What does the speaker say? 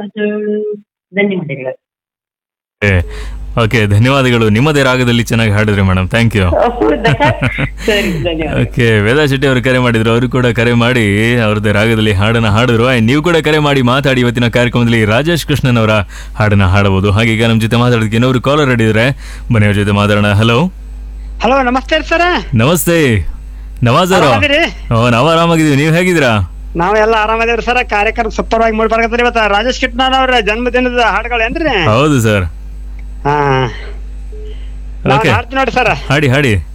ಹೌದು ಧನ್ಯವಾದಗಳು ಓಕೆ ಧನ್ಯವಾದಗಳು ನಿಮ್ಮದೇ ರಾಗದಲ್ಲಿ ಚೆನ್ನಾಗಿ ಹಾಡಿದ್ರಿ ಮೇಡಮ್ ಥ್ಯಾಂಕ್ ಯು ಹೌದಾ? ಸರಿ ಧನ್ಯವಾದ ಓಕೆ ವೇದಾ ಶೆಟ್ಟಿ ಅವರು ಕರೆ ಮಾಡಿದ್ರು ಅವರು ಕೂಡ ಕರೆ ಮಾಡಿ ಅವ್ರದ್ದೇ ರಾಗದಲ್ಲಿ ಹಾಡನ್ನ ಹಾಡಿದ್ರು ಆಯ್ತು ನೀವು ಕೂಡ ಕರೆ ಮಾಡಿ ಮಾತಾಡಿ ಇವತ್ತಿನ ಕಾರ್ಯಕ್ರಮದಲ್ಲಿ ರಾಜೇಶ್ ಕೃಷ್ಣನ್ ಅವರ ಹಾಡನ್ನ ಹಾಡಬಹುದು ಹಾಗೆ ಈಗ ನಮ್ಮ ಜೊತೆ ಮಾತಾಡೋದಕ್ಕೆ ಇನ್ನೊಬ್ರು ಕಾಲರ್ ಹಿಡಿದ್ರೆ ಬನ್ನಿ ಅವ್ರ ಜೊತೆ ಮಾತಾಡೋಣ ಹಲೋ ಹಲೋ ನಮಸ್ತೆ ಸರ್ ನಮಸ್ತೆ ನವಾಜ್ ಅವರು ಆರಾಮದಿರಿ ಓ ನಾವು ಆರಾಮಾಗಿದ್ದೀವಿ ನೀವು ಹೇಗಿದ್ದೀರಾ ನಾವೆಲ್ಲ ಆರಾಮದೇವ್ರಿ ಸರ್ ಕಾರ್ಯಕ್ರಮ ಸೂಪರ್ ಆಗಿ ಮೂಡ್ಬಾರ್ಕತ್ರಿ ಇವತ್ತ ರಾಜೇಶ್ ಕಿಟ್ನಾಳ್ ಅವ್ರ ಜನ್ಮದಿನದ ಹಾಡುಗಳೇನ್ರಿ ಹೌದು ಸರ್ ಹಾ Okay. ಹಾಡ್ತೀನಿ ನೋಡಿ ಸರ್ ಹಾಡಿ ಹಾಡಿ